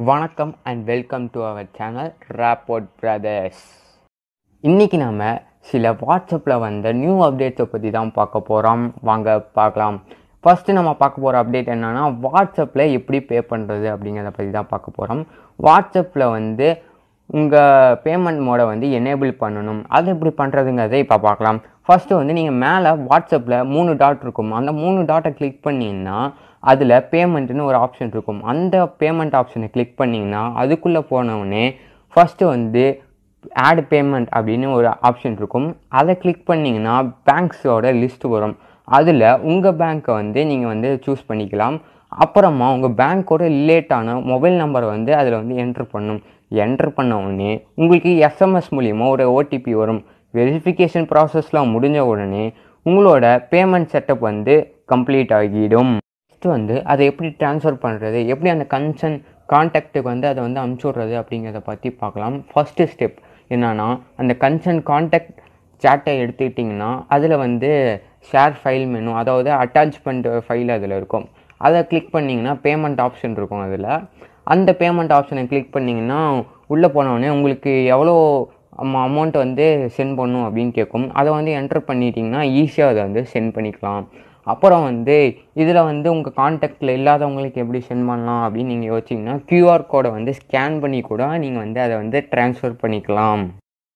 வணக்கம் and welcome to our channel Rapport brothers இன்றைக்கி நாம் சில வாட்ஸ்அப்பில் வந்த நியூ அப்டேட்ஸை பற்றி தான் பார்க்க போகிறோம் வாங்க பார்க்கலாம் ஃபஸ்ட்டு நம்ம பார்க்க போகிற அப்டேட் என்னென்னா வாட்ஸ்அப்பில் எப்படி பே பண்ணுறது அப்படிங்கிறத பற்றி தான் பார்க்க போகிறோம் வாட்ஸ்அப்பில் வந்து உங்கள் பேமெண்ட் மோடை வந்து எனேபிள் பண்ணணும் அது எப்படி பண்ணுறதுங்கிறத இப்போ பார்க்கலாம் ஃபஸ்ட்டு வந்து நீங்கள் மேலே வாட்ஸ்அப்பில் மூணு டாட் இருக்கும் அந்த மூணு டாட்டை கிளிக் பண்ணிங்கன்னா அதில் பேமெண்ட்னு ஒரு ஆப்ஷன் இருக்கும் அந்த பேமெண்ட் ஆப்ஷனை கிளிக் பண்ணிங்கன்னா அதுக்குள்ளே போனவுடனே ஃபஸ்ட்டு வந்து ஆட் பேமெண்ட் அப்படின்னு ஒரு ஆப்ஷன் இருக்கும் அதை கிளிக் பண்ணிங்கன்னா பேங்க்ஸோட லிஸ்ட் வரும் அதில் உங்கள் பேங்க்கை வந்து நீங்கள் வந்து சூஸ் பண்ணிக்கலாம் அப்புறமா உங்கள் பேங்க்கோட ரிலேட்டான மொபைல் நம்பரை வந்து அதில் வந்து என்ட்ரு பண்ணும் என்ட்ரு பண்ண உடனே உங்களுக்கு எஸ்எம்எஸ் மூலிமா ஒரு ஓடிபி வரும் வெரிஃபிகேஷன் ப்ராசஸ்லாம் முடிஞ்ச உடனே உங்களோட பேமெண்ட் செட்டப் வந்து கம்ப்ளீட் ஆகிடும் நெக்ஸ்ட் வந்து அதை எப்படி ட்ரான்ஸ்ஃபர் பண்ணுறது எப்படி அந்த கன்சர்ன் கான்டாக்ட்டுக்கு வந்து அதை வந்து அமுச்சு விட்றது அப்படிங்கிறத பற்றி பார்க்கலாம் ஃபஸ்ட்டு ஸ்டெப் என்னன்னா அந்த கன்சர்ன் கான்டாக்ட் சேட்டை எடுத்துக்கிட்டிங்கன்னா அதில் வந்து ஷேர் ஃபைல் மெனு அதாவது அட்டாச்மெண்ட் ஃபைல் அதில் இருக்கும் அதை கிளிக் பண்ணிங்கன்னா பேமெண்ட் ஆப்ஷன் இருக்கும் அதில் அந்த பேமெண்ட் ஆப்ஷனை கிளிக் பண்ணிங்கன்னா உள்ளே போனோடனே உங்களுக்கு எவ்வளோ அமௌண்ட் வந்து சென்ட் பண்ணும் அப்படின்னு கேட்கும் அதை வந்து என்டர் பண்ணிட்டீங்கன்னா ஈஸியாக அதை வந்து சென்ட் பண்ணிக்கலாம் அப்புறம் வந்து இதில் வந்து உங்கள் காண்டாக்டில் இல்லாதவங்களுக்கு எப்படி சென்ட் பண்ணலாம் அப்படின்னு நீங்கள் யோசிச்சிங்கன்னா க்யூஆர் கோடை வந்து ஸ்கேன் பண்ணி கூட நீங்கள் வந்து அதை வந்து ட்ரான்ஸ்ஃபர் பண்ணிக்கலாம்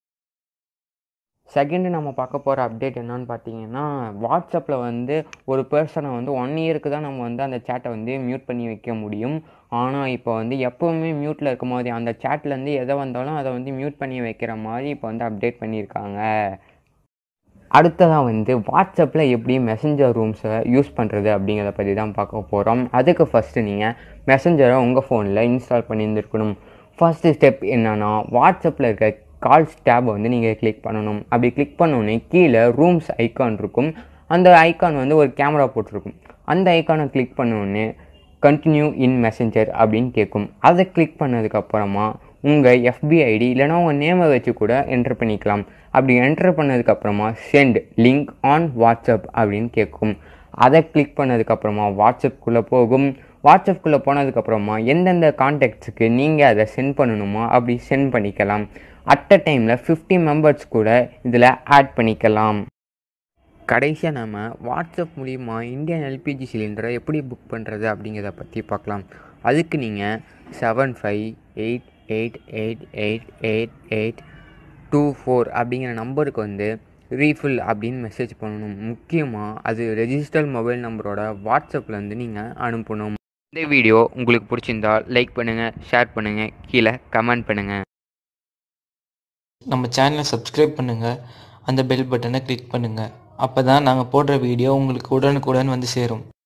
செகண்டு நம்ம பார்க்க போகிற அப்டேட் என்னன்னு பார்த்தீங்கன்னா வாட்ஸ்அப்பில் வந்து ஒரு பர்சனை வந்து ஒன் இயருக்கு தான் நம்ம வந்து அந்த சேட்டை வந்து மியூட் பண்ணி வைக்க முடியும் ஆனால் இப்போ வந்து எப்போவுமே மியூட்டில் இருக்கும் போது அந்த சேட்லேருந்து எதை வந்தாலும் அதை வந்து மியூட் பண்ணி வைக்கிற மாதிரி இப்போ வந்து அப்டேட் பண்ணியிருக்காங்க அடுத்ததாக வந்து வாட்ஸ்அப்பில் எப்படி மெசஞ்சர் ரூம்ஸை யூஸ் பண்ணுறது அப்படிங்கிறத பற்றி தான் பார்க்க போகிறோம் அதுக்கு ஃபஸ்ட்டு நீங்கள் மெசஞ்சரை உங்கள் ஃபோனில் இன்ஸ்டால் பண்ணியிருந்துருக்கணும் ஃபஸ்ட்டு ஸ்டெப் என்னென்னா வாட்ஸ்அப்பில் இருக்க கால்ஸ் டேபை வந்து நீங்கள் கிளிக் பண்ணணும் அப்படி கிளிக் பண்ணோடனே கீழே ரூம்ஸ் ஐக்கான் இருக்கும் அந்த ஐக்கான் வந்து ஒரு கேமரா போட்டிருக்கும் அந்த ஐக்கானை கிளிக் பண்ணோடனே கண்டினியூ இன் மெசஞ்சர் அப்படின்னு கேட்கும் அதை கிளிக் பண்ணதுக்கப்புறமா உங்கள் எஃபி ஐடி இல்லைனா உங்கள் நேமை வச்சு கூட என்ட்ரு பண்ணிக்கலாம் அப்படி என்ட்ரு பண்ணதுக்கப்புறமா சென்ட் லிங்க் ஆன் வாட்ஸ்அப் அப்படின்னு கேட்கும் அதை கிளிக் பண்ணதுக்கப்புறமா வாட்ஸ்அப்குள்ளே போகும் வாட்ஸ்அப்குள்ளே போனதுக்கப்புறமா எந்தெந்த கான்டாக்ட்ஸுக்கு நீங்கள் அதை சென்ட் பண்ணணுமோ அப்படி சென்ட் பண்ணிக்கலாம் அட் அ டைமில் ஃபிஃப்டி மெம்பர்ஸ் கூட இதில் ஆட் பண்ணிக்கலாம் கடைசியாக நம்ம வாட்ஸ்அப் மூலிமா இந்தியன் எல்பிஜி சிலிண்டரை எப்படி புக் பண்ணுறது அப்படிங்கிறத பற்றி பார்க்கலாம் அதுக்கு நீங்கள் seven five eight eight eight eight eight eight two four அப்படிங்கிற நம்பருக்கு வந்து ரீஃபில் அப்படின்னு மெசேஜ் பண்ணணும் முக்கியமாக அது ரெஜிஸ்டர் மொபைல் நம்பரோட வாட்ஸ்அப்பில் வந்து நீங்கள் அனுப்பணும் இந்த வீடியோ உங்களுக்கு பிடிச்சிருந்தா லைக் பண்ணுங்கள் ஷேர் பண்ணுங்கள் கீழே கமெண்ட் பண்ணுங்கள் நம்ம சேனலை சப்ஸ்கிரைப் பண்ணுங்கள் அந்த பெல் பட்டனை கிளிக் பண்ணுங்கள் அப்போ தான் நாங்கள் போடுற வீடியோ உங்களுக்கு உடனுக்குடன் வந்து சேரும்